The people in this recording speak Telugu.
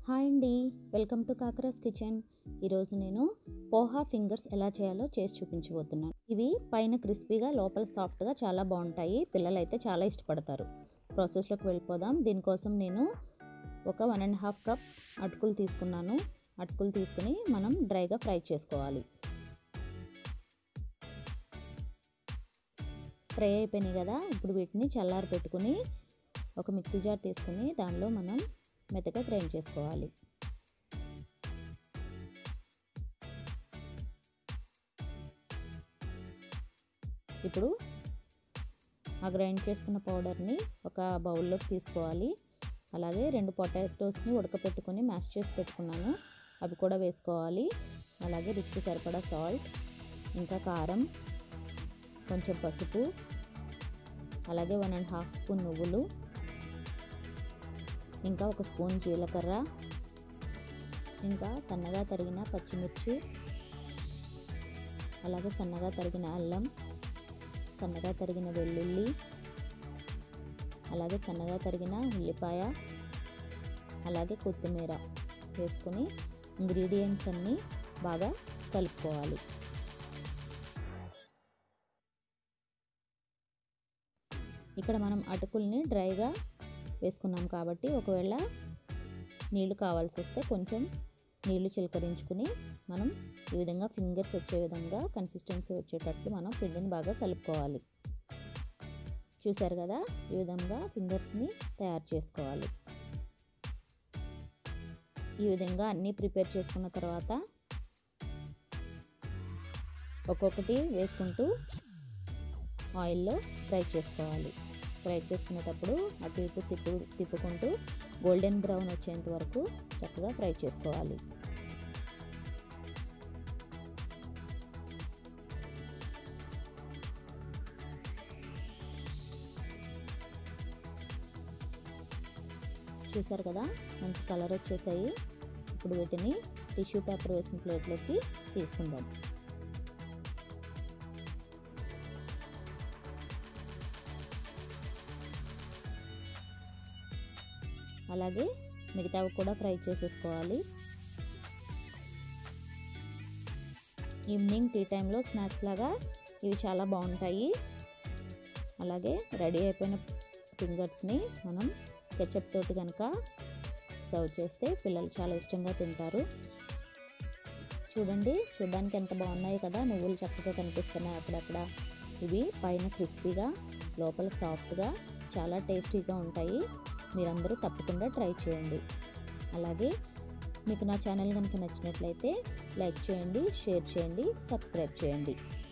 హాయ్ అండి వెల్కమ్ టు కాకరాస్ కిచెన్ ఈరోజు నేను పోహా ఫింగర్స్ ఎలా చేయాలో చేసి చూపించబోతున్నాను ఇవి పైన క్రిస్పీగా లోపల సాఫ్ట్గా చాలా బాగుంటాయి పిల్లలు అయితే చాలా ఇష్టపడతారు ప్రాసెస్లోకి వెళ్ళిపోదాం దీనికోసం నేను ఒక వన్ అండ్ హాఫ్ కప్ అటుకులు తీసుకున్నాను అటుకులు తీసుకుని మనం డ్రైగా ఫ్రై చేసుకోవాలి ఫ్రై అయిపోయినాయి కదా ఇప్పుడు వీటిని చల్లారి పెట్టుకుని ఒక మిక్సీ జార్ తీసుకుని దానిలో మనం మెత్తగా గ్రైండ్ చేసుకోవాలి ఇప్పుడు ఆ గ్రైండ్ చేసుకున్న పౌడర్ని ఒక బౌల్లోకి తీసుకోవాలి అలాగే రెండు పొటాటోస్ని ఉడకపెట్టుకొని మ్యాష్ చేసి పెట్టుకున్నాను అవి కూడా వేసుకోవాలి అలాగే రుచికి సరిపడా సాల్ట్ ఇంకా కారం కొంచెం పసుపు అలాగే వన్ అండ్ హాఫ్ స్పూన్ నువ్వులు ఇంకా ఒక స్పూన్ జీలకర్ర ఇంకా సన్నగా తరిగిన పచ్చిమిర్చి అలాగే సన్నగా తరిగిన అల్లం సన్నగా తరిగిన వెల్లుల్లి అలాగే సన్నగా తరిగిన ఉల్లిపాయ అలాగే కొత్తిమీర వేసుకొని ఇంగ్రీడియంట్స్ అన్నీ బాగా కలుపుకోవాలి ఇక్కడ మనం అటుకుల్ని డ్రైగా వేసుకున్నాం కాబట్టి ఒకవేళ నీళ్లు కావాల్సి వస్తే కొంచెం నీళ్లు చిలకరించుకుని మనం ఈ విధంగా ఫింగర్స్ వచ్చే విధంగా కన్సిస్టెన్సీ వచ్చేటట్లు మనం పిండిని బాగా కలుపుకోవాలి చూసారు కదా ఈ విధంగా ఫింగర్స్ని తయారు చేసుకోవాలి ఈ విధంగా అన్నీ ప్రిపేర్ చేసుకున్న తర్వాత ఒక్కొక్కటి వేసుకుంటూ ఆయిల్లో ఫ్రై చేసుకోవాలి ఫ్రై చేసుకునేటప్పుడు అటు ఇటు తిప్పు తిప్పుకుంటూ గోల్డెన్ బ్రౌన్ వచ్చేంత వరకు చక్కగా ఫ్రై చేసుకోవాలి చూసారు కదా మంచి కలర్ వచ్చేసాయి ఇప్పుడు వీటిని టిష్యూ పేపర్ వేసిన ప్లేట్లోకి తీసుకుందాం అలాగే మిగతావి కూడా ఫ్రై చేసేసుకోవాలి ఈవినింగ్ టీ టైంలో స్నాక్స్ లాగా ఇవి చాలా బాగుంటాయి అలాగే రెడీ అయిపోయిన ఫింగర్స్ని మనం కెచప్ తోటి కనుక సర్వ్ చేస్తే పిల్లలు చాలా ఇష్టంగా తింటారు చూడండి చూడడానికి ఎంత బాగున్నాయి కదా నువ్వులు చక్కగా కనిపిస్తున్నాయి అక్కడక్కడ ఇవి పైన క్రిస్పీగా లోపల సాఫ్ట్గా చాలా టేస్టీగా ఉంటాయి మీరందరూ తప్పకుండా ట్రై చేయండి అలాగే మీకు నా ఛానల్ కనుక నచ్చినట్లయితే లైక్ చేయండి షేర్ చేయండి సబ్స్క్రైబ్ చేయండి